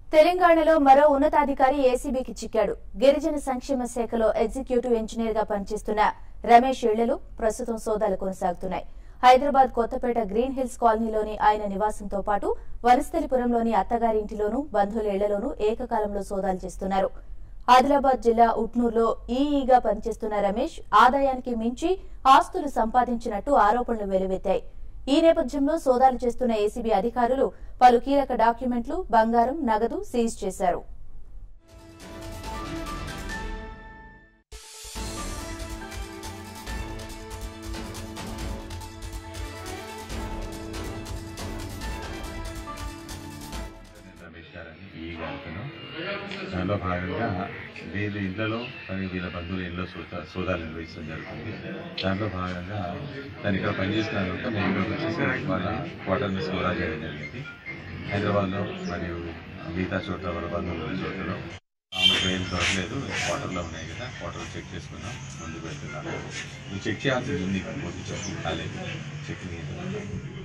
తెలంగాణలో మరో ఉన్నతాధికారి ఏసీబీకి చిక్కాడు గిరిజన సంక్షేమ శాఖలో ఎగ్జిక్యూటివ్ ఇంజనీర్ గా పనిచేస్తున్న రమేష్ ఇళ్లలు ప్రస్తుతం సోదాలు కొనసాగుతున్నాయి హైదరాబాద్ కొత్తపేట గ్రీన్ హిల్స్ కాలనీలోని ఆయన నివాసంతో పాటు వనస్థలిపురంలోని అత్తగారింటిలోనూ బంధువుల ఇళ్లలోనూ ఏకకాలంలో సోదాలు చేస్తున్నారు ఆదిలాబాద్ జిల్లా ఉట్నూరులో ఈఈగా పనిచేస్తున్న రమేష్ ఆదాయానికి మించి ఆస్తులు సంపాదించినట్టు ఆరోపణలు వెలువెత్తాయి ఈ నేపథ్యంలో సోదాలు చేస్తున్న ఏసీబీ అధికారులు పలు కీలక డాక్యుమెంట్లు బంగారం నగదు సీజ్ చేశారు రమేష్ గారని ఈ గారితోను దానిలో భాగంగా వీళ్ళ ఇళ్లలో మరి వీళ్ళ బంధువుల ఇళ్ళలో సోదా సోదాలు నిర్వహించడం జరుగుతుంది దాంట్లో భాగంగా దాని ఇక్కడ పనిచేసిన తర్వాత మేము ఇక్కడికి వచ్చేసి వాళ్ళ క్వార్టర్ని సోదా చేయడం జరిగింది హైదరాబాద్లో మరియు మిగతా చోట్ల వాళ్ళ బంధువుల ఉన్న చోట్లలో ఆమెకు ఏం దొరకలేదు క్వార్టర్లో ఉన్నాయి కదా క్వార్టర్ చెక్ చేసుకున్నాం ముందుకు వెళ్తున్నాను నువ్వు చెక్ చేయాల్సింది ఉంది పూర్తి చెక్ కాలేదు చెక్